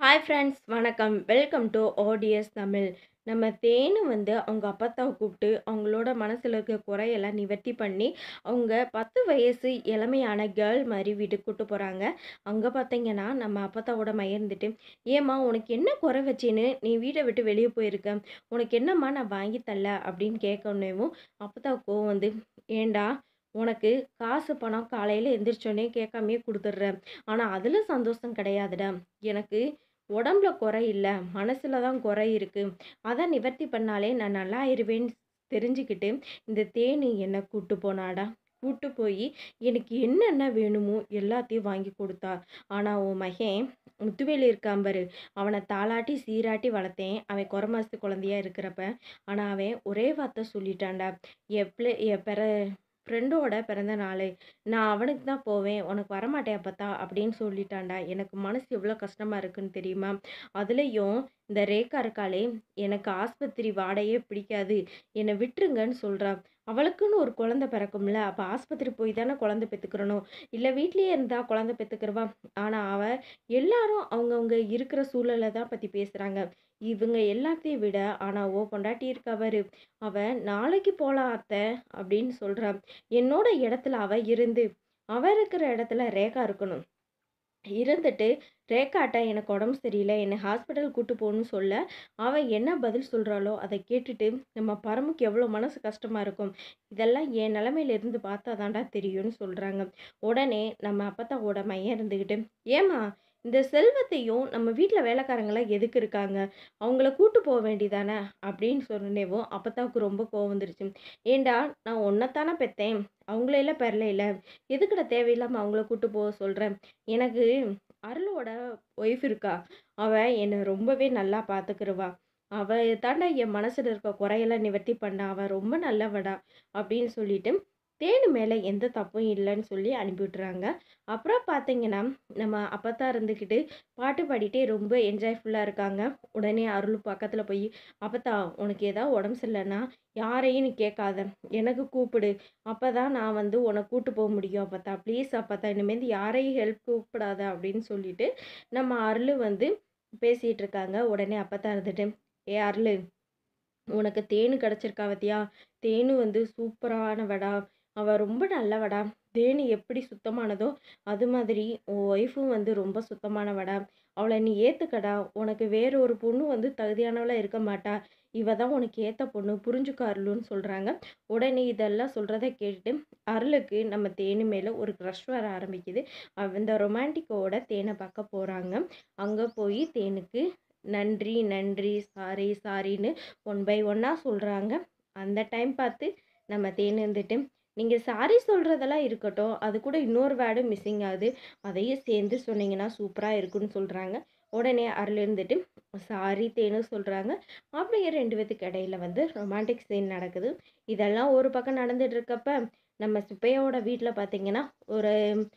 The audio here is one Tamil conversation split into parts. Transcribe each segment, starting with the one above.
ஹாய் ஃப்ரெண்ட்ஸ் வணக்கம் வெல்கம் டு ஓடிஎஸ் தமிழ் நம்ம தேனு வந்து அவங்க அப்பத்தாவை கூப்பிட்டு அவங்களோட மனசில் இருக்க குறையெல்லாம் நிவர்த்தி பண்ணி அவங்க பத்து வயசு இளமையான கேர்ள் மாதிரி வீட்டுக்கு கூட்டு போகிறாங்க அங்கே பார்த்தீங்கன்னா நம்ம அப்பத்தாவோட மயர்ந்துட்டு ஏம்மா உனக்கு என்ன குறை வச்சின்னு நீ வீட்டை விட்டு வெளியே போயிருக்க உனக்கு என்னம்மா நான் வாங்கி தரல அப்படின்னு கேட்கணுமேவும் அப்பத்தா கோவம் வந்து ஏண்டா உனக்கு காசு பணம் காலையில் எந்திரிச்சோடனே கேட்காமையே கொடுத்துட்றேன் ஆனால் அதில் சந்தோஷம் கிடையாதுடா எனக்கு உடம்புல குறை இல்லை மனசில் தான் குறை இருக்குது அதை நிவர்த்தி பண்ணாலே நான் நல்லா ஆயிருவேன்னு தெரிஞ்சுக்கிட்டு இந்த தேனி என்னை கூட்டு போனாடா கூட்டு போய் எனக்கு என்னென்ன வேணுமோ எல்லாத்தையும் வாங்கி கொடுத்தா ஆனால் உன் மகன் முத்துவேலி இருக்கான் பாரு அவனை தாளாட்டி சீராட்டி வளர்த்தேன் அவன் குறை மாசத்து குழந்தையா இருக்கிறப்ப ஆனால் அவன் ஒரே வார்த்தை சொல்லிட்டான்டா என் பிள்ளை என் பிற ஃப்ரெண்டோட பிறந்த நாள் நான் அவனுக்கு தான் போவேன் உனக்கு வரமாட்டேன் அப்பத்தா அப்படின்னு சொல்லிட்டான்டா எனக்கு மனசு எவ்வளோ கஷ்டமாக இருக்குன்னு தெரியுமா அதுலேயும் இந்த ரேகா இருக்காளே எனக்கு ஆஸ்பத்திரி வாடையே பிடிக்காது என்னை விட்டுருங்கன்னு சொல்கிறா அவளுக்குன்னு ஒரு குழந்தை பிறக்கும்ல அப்போ ஆஸ்பத்திரி போய் தானே குழந்தை பெற்றுக்கிறணும் இல்லை வீட்லேயே இருந்தால் குழந்தை பெற்றுக்கிறவா ஆனால் அவள் எல்லாரும் அவங்கவுங்க இருக்கிற சூழலை தான் பற்றி பேசுகிறாங்க இவங்க எல்லாத்தையும் விட ஆனால் ஓ பொண்டாட்டி இருக்கவர் அவன் நாளைக்கு போகலாம் அத்தை அப்படின்னு சொல்கிறா என்னோட இடத்துல அவ இருந்து அவ இருக்கிற இடத்துல ரேகா இருக்கணும் இருந்துட்டு ரேகாட்ட எனக்கு உடம்பு சரியில்லை என்னை ஹாஸ்பிட்டல் கூட்டு போகணும்னு சொல்ல அவன் என்ன பதில் சொல்கிறாளோ அதை கேட்டுட்டு நம்ம பரமுக்கு எவ்வளோ மனசு கஷ்டமாக இருக்கும் இதெல்லாம் என் நிலமையில இருந்து பார்த்தா தாண்டா தெரியும்னு சொல்கிறாங்க உடனே நம்ம அப்பத்தாவோட மையம் இருந்துக்கிட்டு ஏமா இந்த செல்வத்தையும் நம்ம வீட்டில் வேலைக்காரங்களாம் எதுக்கு இருக்காங்க அவங்கள கூட்டு போக வேண்டியதானே அப்படின்னு சொன்னேவோ அப்பத்தாவுக்கு ரொம்ப கோவம் வந்துருச்சு ஏண்டா நான் ஒன்றைத்தானே பெற்றேன் அவங்களெல்லாம் பெறல இல்லை எதுக்குடா தேவையில்லாமல் அவங்கள கூட்டு போக சொல்கிறேன் எனக்கு அருளோட ஒய்ஃப் இருக்கா அவள் என்னை ரொம்பவே நல்லா பார்த்துக்கிருவா அவள் தாண்டா என் மனசில் இருக்க குறையெல்லாம் நிவர்த்தி பண்ணா அவள் ரொம்ப நல்லவடா அப்படின்னு சொல்லிட்டு தேனு மேலே எந்த தப்பும் இல்லைன்னு சொல்லி அனுப்பிவிட்றாங்க அப்புறம் பார்த்தீங்கன்னா நம்ம அப்பத்தா இருந்துக்கிட்டு பாட்டு பாடிட்டே ரொம்ப என்ஜாய்ஃபுல்லாக இருக்காங்க உடனே அருள் பக்கத்தில் போய் அப்பத்தா உனக்கு ஏதாவது உடம்பு சரியில்லைன்னா யாரையும் நீ கேட்காத எனக்கு கூப்பிடு அப்போ தான் நான் வந்து உன்னை கூட்டு போக முடியும் அப்பத்தா ப்ளீஸ் அப்பத்தா இனிமேல் யாரையும் ஹெல்ப் கூப்பிடாத அப்படின்னு சொல்லிட்டு நம்ம அருள் வந்து பேசிகிட்டு இருக்காங்க உடனே அப்பத்தா இருந்துட்டு ஏ அருள் உனக்கு தேனு கிடச்சிருக்கா பத்தியா தேனு வந்து சூப்பரானவடா அவள் ரொம்ப நல்லவடா தேனு எப்படி சுத்தமானதோ அது மாதிரி உன் ஒய்ஃபும் வந்து ரொம்ப சுத்தமானவடா அவளை நீ ஏற்றுக்கடா உனக்கு வேற ஒரு பொண்ணு வந்து தகுதியானவளாக இருக்க மாட்டா இவ தான் உனக்கு ஏற்ற பொண்ணு புரிஞ்சுக்க அருளுன்னு சொல்கிறாங்க உடனே இதெல்லாம் சொல்கிறத கேட்டுட்டு அருளுக்கு நம்ம தேனு மேலே ஒரு க்ரஷ் வர ஆரம்பிக்குது இந்த ரொமான்டிக்கோட தேனை பார்க்க போகிறாங்க அங்கே போய் தேனுக்கு நன்றி நன்றி சாரி சாரின்னு ஒன் பை ஒன்னாக சொல்கிறாங்க அந்த டைம் பார்த்து நம்ம தேன் இருந்துட்டு நீங்கள் சாரி சொல்கிறதெல்லாம் இருக்கட்டும் அது கூட இன்னொரு வேர்டும் மிஸ்ஸிங் ஆகுது அதையும் சேர்ந்து சொன்னீங்கன்னா சூப்பராக இருக்குன்னு சொல்கிறாங்க உடனே அருள் இருந்துட்டு சாரி தேனு சொல்கிறாங்க அப்படியே ரெண்டு பேத்துக்கு இடையில வந்து ரொமான்டிக் சீன் நடக்குது இதெல்லாம் ஒரு பக்கம் நடந்துட்டு இருக்கப்ப நம்ம சுப்பையோட வீட்டில் பார்த்தீங்கன்னா ஒரு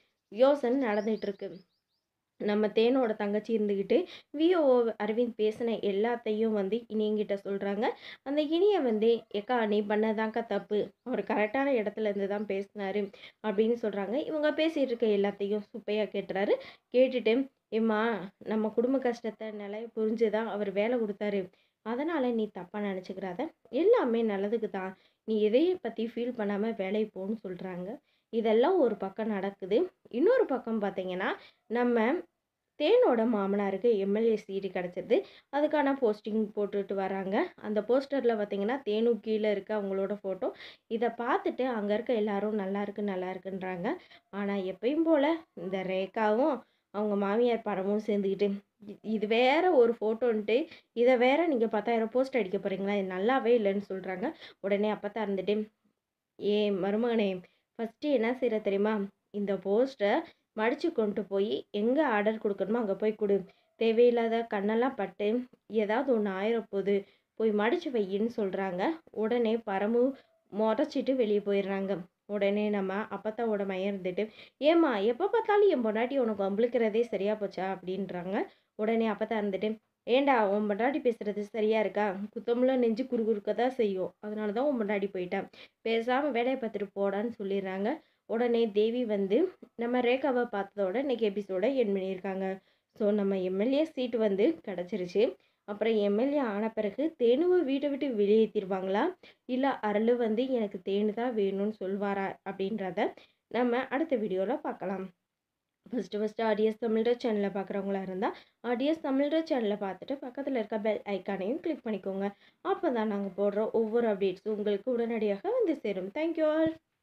யோசனை நடந்துட்டு இருக்கு நம்ம தேனோட தங்கச்சி இருந்துக்கிட்டு விஓ அரவிந்த் பேசின எல்லாத்தையும் வந்து இனியங்கிட்ட சொல்கிறாங்க அந்த இனியை வந்து ஏக்கா நீ பண்ணதாக்கா தப்பு அவர் கரெக்டான இடத்துல இருந்து தான் பேசினாரு அப்படின்னு சொல்கிறாங்க இவங்க பேசிகிட்டு இருக்க எல்லாத்தையும் சுப்பையாக கேட்டுறாரு கேட்டுட்டு ஏம்மா நம்ம குடும்ப கஷ்டத்தை நிலைய புரிஞ்சு தான் அவர் வேலை கொடுத்தாரு அதனால் நீ தப்பாக நினச்சிக்கிறாத எல்லாமே நல்லதுக்கு தான் நீ எதையை பற்றி ஃபீல் பண்ணாமல் வேலைக்கு போன்னு சொல்கிறாங்க இதெல்லாம் ஒரு பக்கம் நடக்குது இன்னொரு பக்கம் பார்த்தீங்கன்னா நம்ம தேனோட மாமனாருக்கு எம்எல்ஏ சீட்டு கிடச்சிருது அதுக்கான போஸ்டிங் போட்டுட்டு வராங்க அந்த போஸ்டரில் பார்த்தீங்கன்னா தேனு கீழே இருக்க அவங்களோட ஃபோட்டோ இதை பார்த்துட்டு அங்கே இருக்க எல்லாரும் நல்லா இருக்கு நல்லா இருக்குன்றாங்க ஆனால் எப்பயும் போல் இந்த ரேகாவும் அவங்க மாமியார் படமும் சேர்ந்துக்கிட்டு இது வேற ஒரு ஃபோட்டோன்ட்டு இதை வேற நீங்கள் பத்தாயிரம் போஸ்ட் அடிக்க போகிறீங்களா இது நல்லாவே இல்லைன்னு சொல்கிறாங்க உடனே அப்போ இருந்துட்டு ஏ மருமகனே ஃபஸ்ட்டு என்ன செய்கிற தெரியுமா இந்த போஸ்ட்டை மடித்து கொண்டு போய் எங்கே ஆர்டர் கொடுக்கணுமோ அங்கே போய் கொடு தேவையில்லாத கண்ணெல்லாம் பட்டு ஏதாவது ஒன்று ஆயிரப்போகுது போய் மடித்து வையின்னு சொல்கிறாங்க உடனே பரமு முறைச்சிட்டு வெளியே போயிடுறாங்க உடனே நம்ம அப்பத்தாவோட மையம் இருந்துட்டு ஏம்மா எப்போ பார்த்தாலும் என் பொண்டாட்டி உனக்கு அம்பளுக்கிறதே சரியாக போச்சா அப்படின்றாங்க உடனே அப்பத்தா இருந்துட்டு ஏண்டா உன் பொண்டாட்டி பேசுகிறது சரியா இருக்கா குத்தமுள்ள நெஞ்சு குறுகுறுக்க தான் செய்யும் அதனால தான் உன் பொண்டாட்டி போயிட்டான் பேசாமல் வேலையை பார்த்துட்டு போடான்னு சொல்லிடுறாங்க உடனே தேவி வந்து நம்ம ரேகாவை பார்த்ததோட இன்னைக்கு எபிசோட என் பண்ணியிருக்காங்க ஸோ நம்ம எம்எல்ஏ சீட் வந்து கிடச்சிருச்சு அப்புறம் எம்எல்ஏ ஆன பிறகு தேனுவை வீட்டை விட்டு வெளியேற்றிடுவாங்களா இல்லை அருள் வந்து எனக்கு தேனு தான் வேணும்னு சொல்வாரா அப்படின்றத நம்ம அடுத்த வீடியோவில் பார்க்கலாம் ஃபஸ்ட்டு ஃபஸ்ட்டு ஆடியஸ் தமிழ்ட சேனலில் பார்க்குறவங்களா இருந்தால் ஆடியஸ் தமிழ்ட சேனலை பார்த்துட்டு பக்கத்தில் இருக்க பெல் ஐக்கானையும் கிளிக் பண்ணிக்கோங்க அப்போ தான் நாங்கள் போடுற ஒவ்வொரு அப்டேட்ஸும் உங்களுக்கு உடனடியாக வந்து சேரும் தேங்க்யூ ஆல்